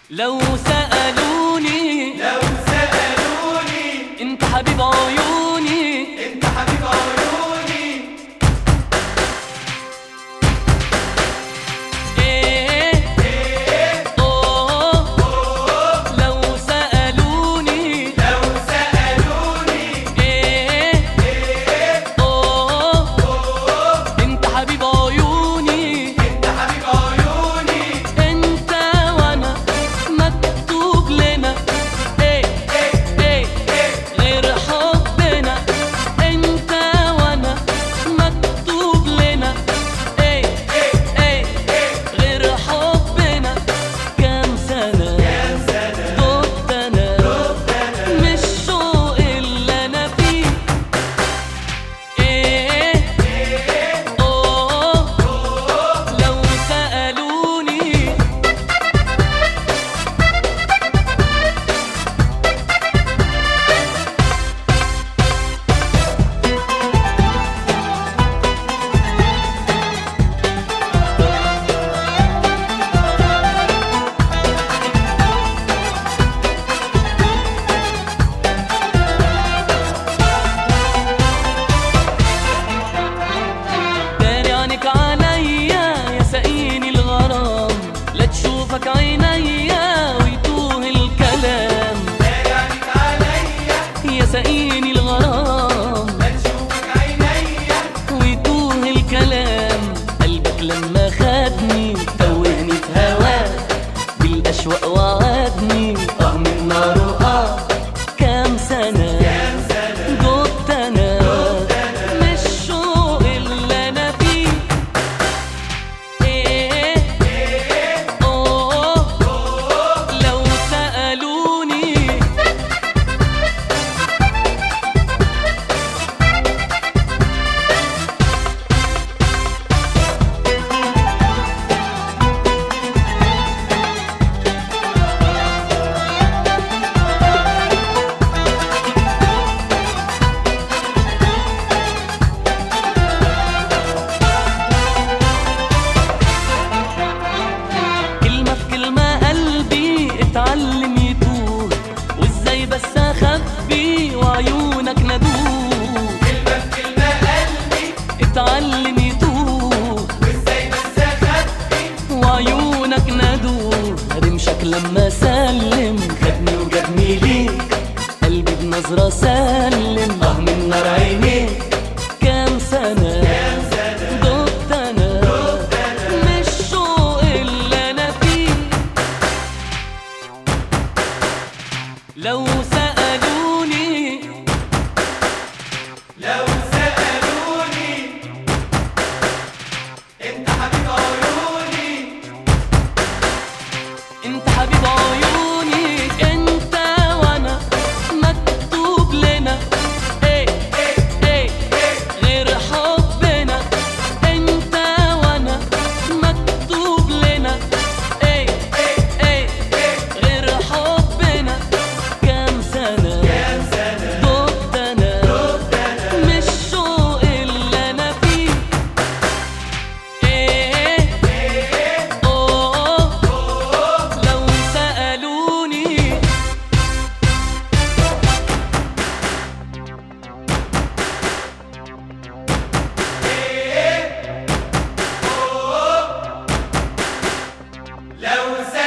لو سألوني لو سألوني انت حبيب عيوني انت حبيب عيوني ايه اوه لو سألوني لو سألوني ايه اوه انت حبيب عيوني انت حبيب عيوني انت وانا مكتوب لنا ايه ايه غير حبنا انت وانا مكتوب لنا ايه ايه غير حبنا كام سنة كام سنة دبت انا مش شوق اللي انا فيه ايه اوه لو سألوني داري عنك عليا يا سقيني الغرام لا تشوفك عينيا ويتوه الكلام داري عنك عليا يا سقيني الغرام لا تشوفك عينيا ويتوه الكلام قلبك لما خدني توهني في هواك بالأشواق وعدني اه من نار واه كام سنة كام سنة دبت انا مش شوق اللي انا فيه ايه اوه لو سألوني كلمة في كلمة قلبي اتعلم يتوه وازاي بس اخبي وعيونك ندوه كلمة في كلمة قلبي اتعلم يتوه وازاي بس اخبي وعيونك ندوه رمشك لما سلم خدني وجابني ليك قلبي بنظرة سلم اه من نار عينيك كام سنة كام سنة دبت انا مش شوق اللي انا فيه لو سألوني لو سألوني انت حبيب عيوني انت حبيب عيوني انت وانا مكتوب لنا ايه ايه غير حبنا انت وانا مكتوب لنا ايه ايه غير حبنا كام سنة كام سنة دبت انا مش شوق اللي انا فيه ايه اوه لو سألوني لو